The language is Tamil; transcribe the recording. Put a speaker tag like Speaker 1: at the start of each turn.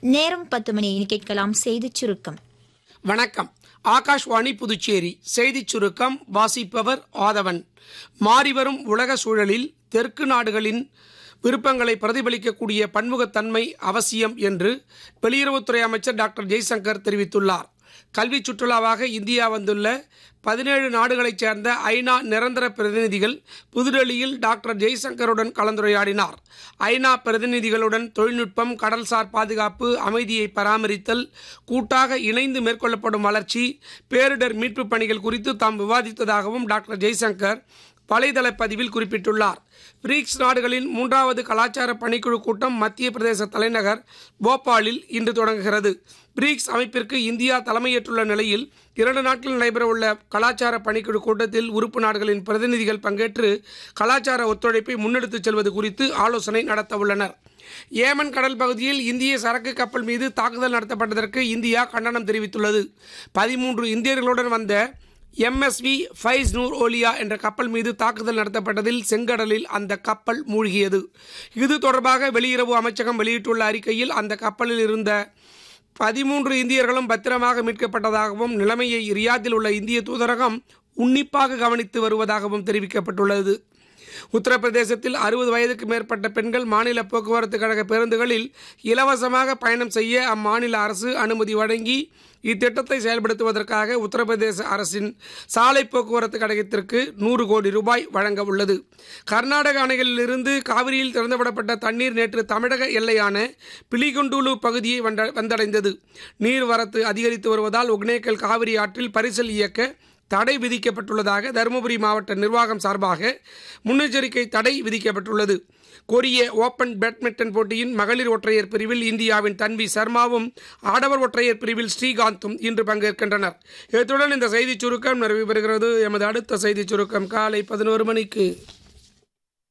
Speaker 1: நேரம் பத்து மணி இனி கேட்கலாம் செய்திச் சுருக்கம்
Speaker 2: வணக்கம் ஆகாஷ்வாணி புதுச்சேரி செய்திச் சுருக்கம் வாசிப்பவர் ஆதவன் மாறிவரும் உலக சூழலில் தெற்கு நாடுகளின் விருப்பங்களை பிரதிபலிக்கக்கூடிய பன்முகத்தன்மை அவசியம் என்று வெளியுறவுத்துறை அமைச்சர் டாக்டர் ஜெய்சங்கர் தெரிவித்துள்ளார் கல்வி சுற்றுலாவாக இந்தியா வந்துள்ள பதினேழு நாடுகளைச் சேர்ந்த ஐநா நிரந்தர பிரதிநிதிகள் புதுடெல்லியில் டாக்டர் ஜெய்சங்கருடன் கலந்துரையாடினார் ஐநா பிரதிநிதிகளுடன் தொழில்நுட்பம் கடல்சார் பாதுகாப்பு அமைதியை பராமரித்தல் கூட்டாக இணைந்து மேற்கொள்ளப்படும் வளர்ச்சி பேரிடர் மீட்புப் பணிகள் குறித்து தாம் விவாதித்ததாகவும் டாக்டர் ஜெய்சங்கர் வலைதள பதிவில் குறிப்பிட்டுள்ளார் பிரிக்ஸ் நாடுகளின் மூன்றாவது கலாச்சார பணிக்குழு கூட்டம் மத்திய பிரதேச தலைநகர் போபாலில் இன்று தொடங்குகிறது பிரிக்ஸ் அமைப்பிற்கு இந்தியா தலைமையேற்றுள்ள நிலையில் இரண்டு நாட்கள் நடைபெறவுள்ள கலாச்சார பணிக்குழு கூட்டத்தில் உறுப்பு நாடுகளின் பிரதிநிதிகள் பங்கேற்று கலாச்சார ஒத்துழைப்பை முன்னெடுத்துச் செல்வது குறித்து ஆலோசனை நடத்தவுள்ளனர் ஏமன் கடல் பகுதியில் இந்திய சரக்கு கப்பல் மீது தாக்குதல் நடத்தப்பட்டதற்கு இந்தியா கண்டனம் தெரிவித்துள்ளது பதிமூன்று இந்தியர்களுடன் வந்த எம்எஸ்வி ஃபைஸ் நூர் ஓலியா என்ற கப்பல் மீது தாக்குதல் நடத்தப்பட்டதில் செங்கடலில் அந்த கப்பல் மூழ்கியது இது தொடர்பாக வெளியுறவு அமைச்சகம் வெளியிட்டுள்ள அறிக்கையில் அந்த கப்பலில் இருந்த பதிமூன்று இந்தியர்களும் பத்திரமாக மீட்கப்பட்டதாகவும் நிலைமையை ரியாத்தில் உள்ள இந்திய தூதரகம் உன்னிப்பாக கவனித்து வருவதாகவும் தெரிவிக்கப்பட்டுள்ளது உத்தரப்பிரதேசத்தில் அறுபது வயதுக்கு மேற்பட்ட பெண்கள் மாநில போக்குவரத்து கழக பேருந்துகளில் இலவசமாக பயணம் செய்ய அம்மாநில அரசு அனுமதி வழங்கி இத்திட்டத்தை செயல்படுத்துவதற்காக உத்தரப்பிரதேச அரசின் சாலை போக்குவரத்து கழகத்திற்கு நூறு கோடி ரூபாய் வழங்க உள்ளது கர்நாடக அணைகளிலிருந்து காவிரியில் திறந்துவிடப்பட்ட தண்ணீர் நேற்று தமிழக எல்லையான பிலிகுண்டூலு பகுதியை வந்த வந்தடைந்தது நீர்வரத்து அதிகரித்து வருவதால் ஒகேனக்கல் காவிரி ஆற்றில் பரிசல் இயக்க தடை விதிக்கப்பட்டுள்ளதாக தருமபுரி மாவட்ட நிர்வாகம் சார்பாக முன்னெச்சரிக்கை தடை விதிக்கப்பட்டுள்ளது கொரிய ஓபன் பேட்மிண்டன் போட்டியின் மகளிர் ஒற்றையர் பிரிவில் இந்தியாவின் தன்வி சர்மாவும் ஆடவர் ஒற்றையர் பிரிவில் ஸ்ரீகாந்தும் இன்று பங்கேற்கின்றனர் இத்துடன் இந்த செய்திச் சுருக்கம் நிறைவு பெறுகிறது எமது அடுத்த செய்திச் சுருக்கம் காலை பதினோரு மணிக்கு